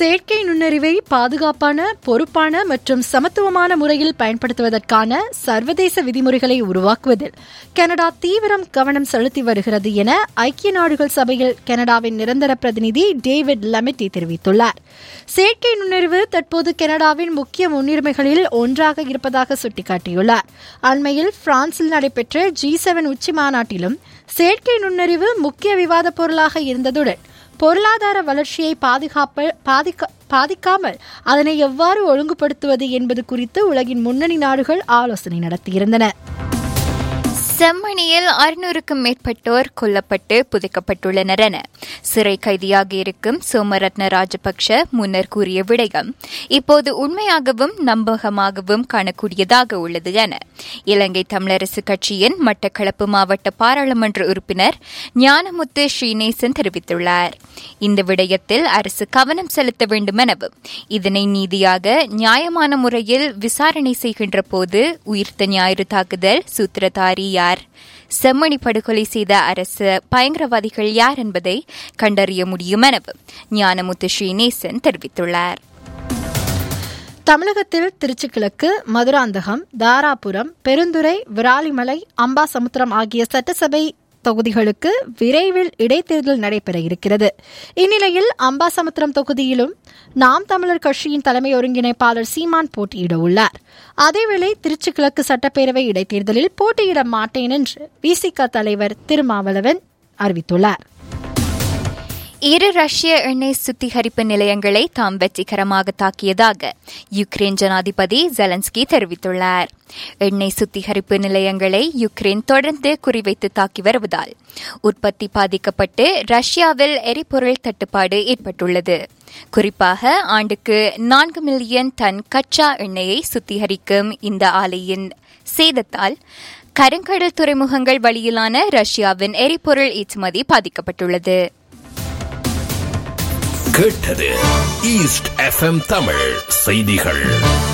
செயற்கை நுண்ணறிவை பாதுகாப்பான பொறுப்பான மற்றும் சமத்துவமான முறையில் பயன்படுத்துவதற்கான சர்வதேச விதிமுறைகளை உருவாக்குவதில் கனடா தீவிரம் கவனம் செலுத்தி வருகிறது என ஐக்கிய நாடுகள் சபையில் கனடாவின் நிரந்தர பிரதிநிதி டேவிட் லெமிட்டி தெரிவித்துள்ளார் செயற்கை நுண்ணறிவு தற்போது கனடாவின் முக்கிய முன்னுரிமைகளில் ஒன்றாக இருப்பதாக சுட்டிக்காட்டியுள்ளார் அண்மையில் பிரான்சில் நடைபெற்ற ஜி செவன் உச்சி மாநாட்டிலும் செயற்கை நுண்ணறிவு முக்கிய விவாத பொருளாக இருந்ததுடன் பொருளாதார வளர்ச்சியை பாதுகாப்ப பாதிக்க பாதிக்காமல் அதனை எவ்வாறு ஒழுங்குபடுத்துவது என்பது குறித்து உலகின் முன்னணி நாடுகள் ஆலோசனை நடத்தியிருந்தன செம்மணியில் அறுநூறுக்கும் மேற்பட்டோர் கொல்லப்பட்டு புதைக்கப்பட்டுள்ளனர் என சிறை கைதியாக இருக்கும் சோமரத்ன ராஜபக்ஷ முன்னர் கூறிய விடயம் இப்போது உண்மையாகவும் நம்பகமாகவும் காணக்கூடியதாக உள்ளது என இலங்கை தமிழரசு கட்சியின் மட்டக்களப்பு மாவட்ட பாராளுமன்ற உறுப்பினர் ஞானமுத்து ஸ்ரீநேசன் தெரிவித்துள்ளார் இந்த விடயத்தில் அரசு கவனம் செலுத்த வேண்டும் எனவும் இதனை நீதியாக நியாயமான முறையில் விசாரணை செய்கின்ற போது உயிர்த்த ஞாயிறு தாக்குதல் சூத்திரதாரி யார் செம்மணி படுகொலை செய்த அரசு பயங்கரவாதிகள் யார் என்பதை கண்டறிய முடியும் எனவும் ஞானமுத்து ஸ்ரீநேசன் தெரிவித்துள்ளார் தமிழகத்தில் திருச்சி கிழக்கு மதுராந்தகம் தாராபுரம் பெருந்துறை விராலிமலை அம்பாசமுத்திரம் ஆகிய சட்டசபை தொகுதிகளுக்கு விரைவில் இடைத்தேர்தல் நடைபெற இருக்கிறது இந்நிலையில் அம்பாசமுத்திரம் தொகுதியிலும் நாம் தமிழர் கட்சியின் தலைமை ஒருங்கிணைப்பாளர் சீமான் போட்டியிட உள்ளார் அதேவேளை திருச்சி கிழக்கு சட்டப்பேரவை இடைத்தேர்தலில் போட்டியிட மாட்டேன் என்று விசிக தலைவர் திருமாவளவன் அறிவித்துள்ளார் இரு ரஷ்ய எண்ணெய் சுத்திகரிப்பு நிலையங்களை தாம் வெற்றிகரமாக தாக்கியதாக யுக்ரைன் ஜனாதிபதி ஜெலன்ஸ்கி தெரிவித்துள்ளார் எண்ணெய் சுத்திகரிப்பு நிலையங்களை யுக்ரைன் தொடர்ந்து குறிவைத்து தாக்கி வருவதால் உற்பத்தி பாதிக்கப்பட்டு ரஷ்யாவில் எரிபொருள் தட்டுப்பாடு ஏற்பட்டுள்ளது குறிப்பாக ஆண்டுக்கு நான்கு மில்லியன் டன் கச்சா எண்ணெயை சுத்திகரிக்கும் இந்த ஆலையின் சேதத்தால் கருங்கடல் துறைமுகங்கள் வழியிலான ரஷ்யாவின் எரிபொருள் ஏற்றுமதி பாதிக்கப்பட்டுள்ளது கேட்டது ஈஸ்ட் எஃப்எம் தமிழ் செய்திகள்